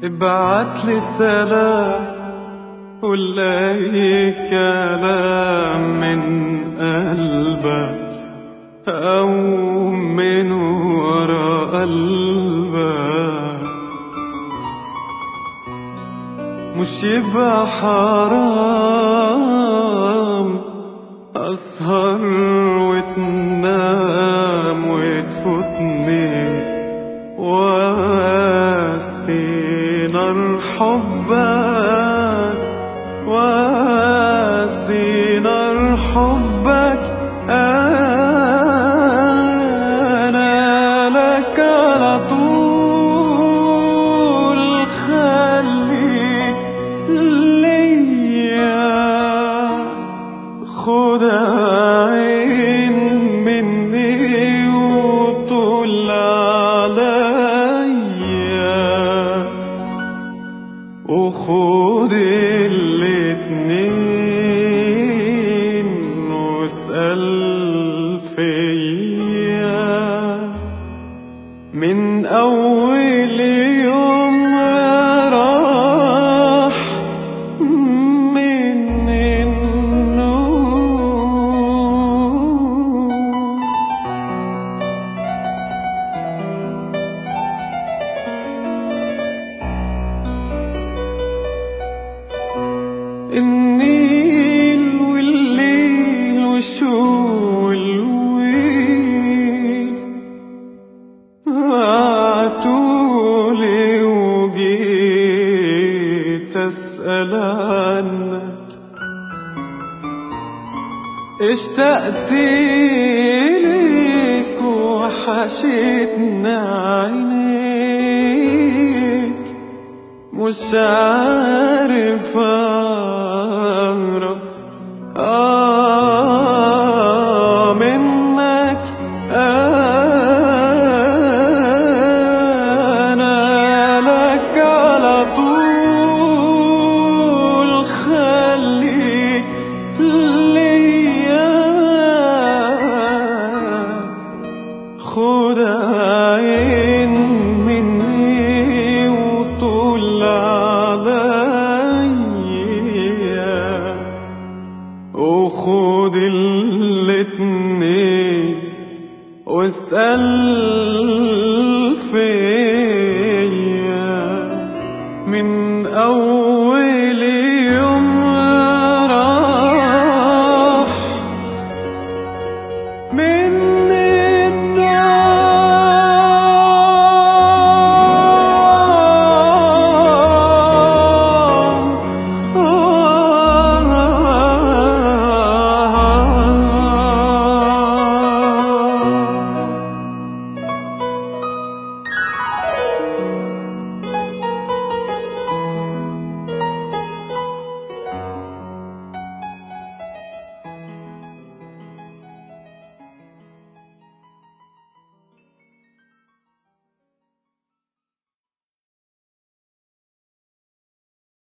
ابعت لي سلام ولا اي كلام من قلبك او من ورا قلبك مش يبقى حرام اسهر وتنام وتفوتني واسي نار حبك واسي نار حبك انا لك على طول خليك ليا خد عين مني وطول عليا وخد الاتنين واسأل فيا من أول يوم راح من النوم النيل والليل وشو الويل عتولي وجيت أسأل عنك اشتقت لك وحشتنا عينيك مش عارف